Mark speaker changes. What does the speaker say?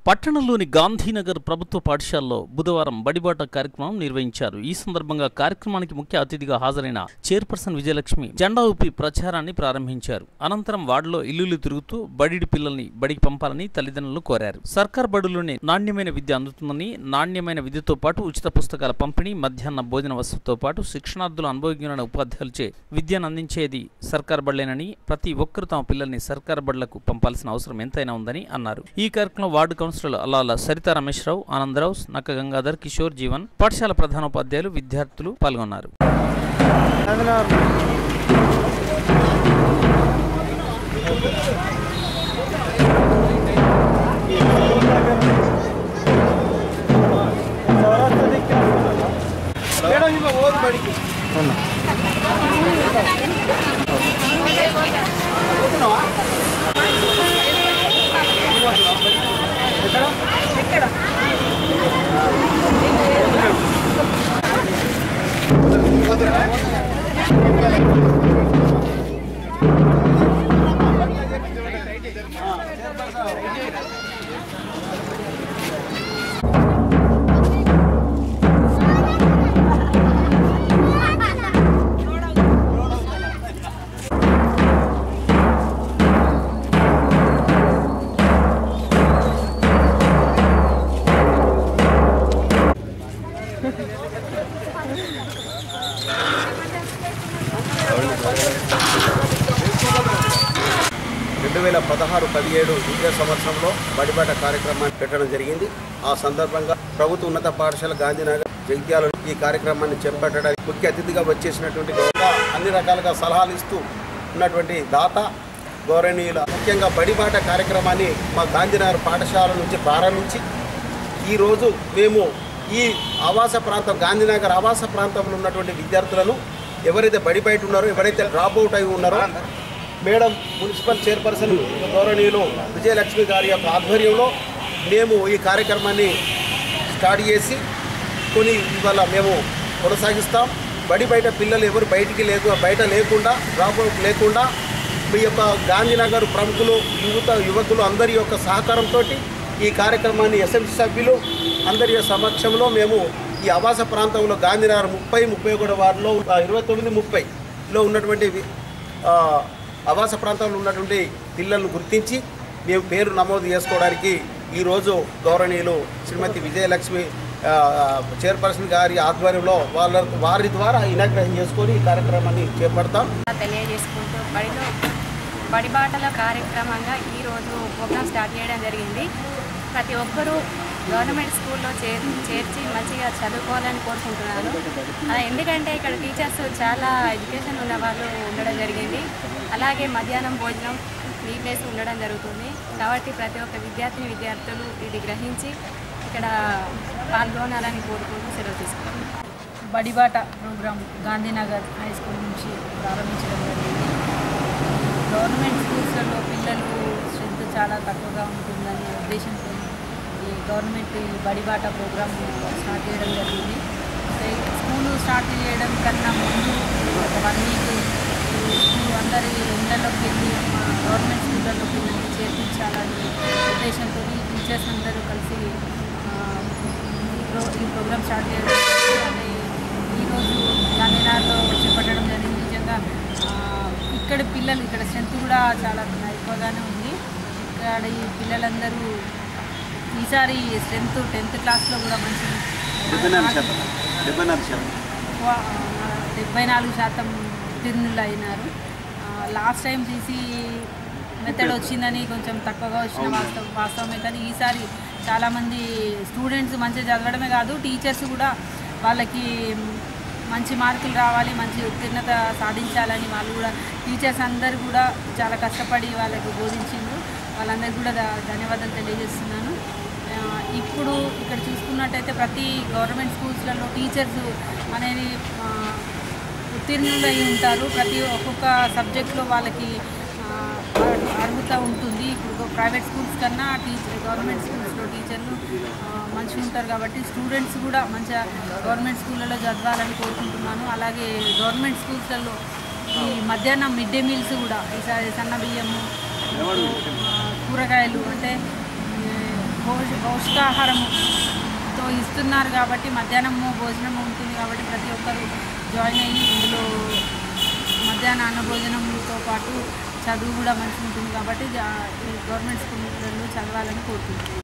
Speaker 1: పట్టణంలోని గాంధీనగర్ ప్రభుత్వ పాఠశాలలో బుధవారం బడిబాట కార్యక్రమం నిర్వహించారు ఈ సందర్భంగా కార్యక్రమానికి ముఖ్య అతిథిగా హాజరైన చైర్పర్సన్ విజయలక్ష్మి జెండా ఊపి ప్రచారాన్ని ప్రారంభించారు అనంతరం వార్డులో ఇల్లులు తిరుగుతూ బడిడి పిల్లల్ని బడికి పంపాలని తల్లిదండ్రులు కోరారు సర్కార్ బడుల్లోనే నాణ్యమైన విద్య అందుతుందని నాణ్యమైన విద్యతో పాటు ఉచిత పుస్తకాల పంపిణీ మధ్యాహ్న భోజన వసతితో పాటు శిక్షణార్థులు అనుభవజ్ఞులైన ఉపాధ్యాయులచే విద్యను అందించేది సర్కార్ బడులేనని ప్రతి ఒక్కరూ తమ పిల్లల్ని సర్కార్ బడులకు పంపాల్సిన అవసరం ఎంతైనా ఉందని అన్నారు ఈ కార్యక్రమంలో వార్డు కౌన్సిలర్ అల్లాల సరిత రమేశ్రావు ఆనందరావు నక్క గంగాధర్ కిషోర్ జీవన్ పాఠశాల ప్రధానోపాధ్యాయులు విద్యార్థులు పాల్గొన్నారు
Speaker 2: మేడం ఇంకా ఓదు బడికి రెండు వేల పదహారు పదిహేడు విద్యా సంవత్సరంలో బడిబాట కార్యక్రమాన్ని పెట్టడం జరిగింది ఆ సందర్భంగా ప్రభుత్వ ఉన్నత పాఠశాల గాంధీనగర్ జగిత్యాలలో ఈ కార్యక్రమాన్ని చేపట్టడానికి ముఖ్య అతిథిగా వచ్చేసినటువంటి గౌరవ అన్ని రకాలుగా సలహాలు ఇస్తూ ఉన్నటువంటి దాత గౌరవనీయుల ముఖ్యంగా బడిబాట కార్యక్రమాన్ని మా గాంధీనగర్ పాఠశాల నుంచి ప్రారంభించి ఈరోజు మేము ఈ ఆవాస ప్రాంతం గాంధీనగర్ ఆవాస ప్రాంతంలో ఉన్నటువంటి విద్యార్థులను ఎవరైతే బడి బయట ఉన్నారో ఎవరైతే డ్రాప్ అవుట్ అయి ఉన్నారో మేడం మున్సిపల్ చైర్పర్సన్ గౌరవనీయులు విజయలక్ష్మి గారి యొక్క ఆధ్వర్యంలో మేము ఈ కార్యక్రమాన్ని స్టార్ట్ చేసి కొన్ని ఇవాళ మేము కొనసాగిస్తాం బడి బయట పిల్లలు ఎవరు బయటికి లేకు బయట లేకుండా డ్రాప్ అవుట్ లేకుండా మీ యొక్క గాంధీనగర్ ప్రముఖులు యువత యువకులు అందరి యొక్క సహకారంతో ఈ కార్యక్రమాన్ని ఎస్ఎంసీ సభ్యులు అందరి సమక్షంలో మేము ఈ ఆవాస ప్రాంతంలో గాంధీనగర్ ముప్పై ముప్పై ఒకటి వారిలో ఇరవై తొమ్మిది ముప్పైలో ఉన్నటువంటి వి- ఆ, ఆవాస ప్రాంతంలో ఉన్నటువంటి పిల్లలను గుర్తించి మేము పేరు నమోదు చేసుకోవడానికి ఈరోజు గౌరవనీయులు శ్రీమతి విజయలక్ష్మి ఆ, చైర్పర్సన్ గారి ఆధ్వర్యంలో వాళ్ళ వారి ద్వారా ఇనాగ్రేషన్ చేసుకొని ఈ కార్యక్రమాన్ని చేపడతాం
Speaker 3: తెలియజేసుకుంటూ బడిలో బడిబాటల కార్యక్రమంగా ఈరోజు ప్రోగ్రామ్ స్టార్ట్ చేయడం జరిగింది ప్రతి ఒక్కరూ గవర్నమెంట్ స్కూల్లో చేర్ చేర్చి మంచిగా చదువుకోవాలని కోరుకుంటున్నాను అలా ఎందుకంటే ఇక్కడ టీచర్స్ చాలా ఎడ్యుకేషన్ ఉన్న వాళ్ళు ఉండడం జరిగింది అలాగే మధ్యాహ్నం భోజనం నీట్నెస్ ఉండడం జరుగుతుంది కాబట్టి ప్రతి ఒక్క విద్యార్థిని విద్యార్థులు ఇది గ్రహించి ఇక్కడ పాల్గొనాలని కోరుకుంటూ సెలవు తీసుకుంటున్నాను
Speaker 4: Badibata program Gandhinagar high school నుంచి ప్రారంభించడం జరిగింది గవర్నమెంట్ స్కూల్స్లలో పిల్లలు స్ట్రెంత్ చాలా తక్కువగా ఉంటుందనే ఉద్దేశంతో ఈ గవర్నమెంట్ ఈ బడిబాట ప్రోగ్రాం స్టార్ట్ చేయడం జరిగింది సో ఈ స్కూలు స్టార్ట్ చేయడం కన్నా ముందు ఒక వన్ వీక్ స్కూల్ అందరి ఇళ్లలోకి వెళ్ళి మా గవర్నమెంట్ స్కూళ్ళలో పిల్లల్ని చేర్పించాలని ఉద్దేశంతో టీచర్స్ అందరూ కలిసి ఆ, ఈ ప్రో ఈ ప్రోగ్రామ్ స్టార్ట్ చేయడం జరిగింది. ఈరోజు గాంధీనగర్లో చేపట్టడం జరిగింది నిజంగా ఆ, ఇక్కడ పిల్లలు ఇక్కడ స్ట్రెంత్ కూడా చాలా ఎక్కువగానే ఉంది ఇక్కడ ఈ పిల్లలందరూ ఈసారి స్ట్రెంత్ టెన్త్ క్లాస్లో కూడా మంచి ఎక్కువ, ఆ, డెబ్బై నాలుగు శాతం ఉత్తీర్ణులు అయినారు లాస్ట్ టైం తీసి మెథడ్ వచ్చిందని కొంచెం తక్కువగా వచ్చిన వాస్తవం వాస్తవమే కానీ ఈసారి చాలామంది స్టూడెంట్స్ మంచిగా చదవడమే కాదు టీచర్స్ కూడా వాళ్ళకి మంచి మార్కులు రావాలి మంచి ఉత్తీర్ణత సాధించాలని వాళ్ళు కూడా టీచర్స్ అందరు కూడా చాలా కష్టపడి వాళ్ళకి బోధించిండ్రు వాళ్ళందరికీ కూడా ధ- ధన్యవాదాలు తెలియజేస్తున్నాను ఆ, ఇప్పుడు ఇక్కడ చూసుకున్నట్టయితే ప్రతి గవర్నమెంట్ స్కూల్స్లలో టీచర్స్ అనేది ఆ, ఉత్తీర్ణులు అయి ఉంటారు ప్రతి ఒక్కొక్క సబ్జెక్ట్లో వాళ్ళకి ఆ, అర్- అర్హత ఉంటుంది ఇప్పుడు ప్రైవేట్ స్కూల్స్ కన్నా టీచర్ గవర్నమెంట్ స్కూల్స్లో టీచర్లు ఆ, మంచిగా ఉంటారు కాబట్టి స్టూడెంట్స్ కూడా మంచిగా గవర్నమెంట్ స్కూళ్ళలో చదవాలని కోరుకుంటున్నాను అలాగే గవర్నమెంట్ స్కూల్స్లలో ఈ మధ్యాహ్నం మిడ్ డే మీల్స్ కూడా ఈసారి సన్న బియ్యము ఆ, కూరగాయలు అంటే ఆ, పోష పౌష్టికాహారంతో ఇస్తున్నారు కాబట్టి మధ్యాహ్నము భోజనం ఉంటుంది కాబట్టి ప్రతి ఒక్కరు జాయిన్ అయ్యి ఇందులో మధ్యాహ్న అన్న భోజనంతో పాటు చదువు కూడా మంచిగా ఉంటుంది కాబట్టి జా- ఈ గవర్నమెంట్ స్కూల్లో చదవాలని కోరుకుంటున్నాను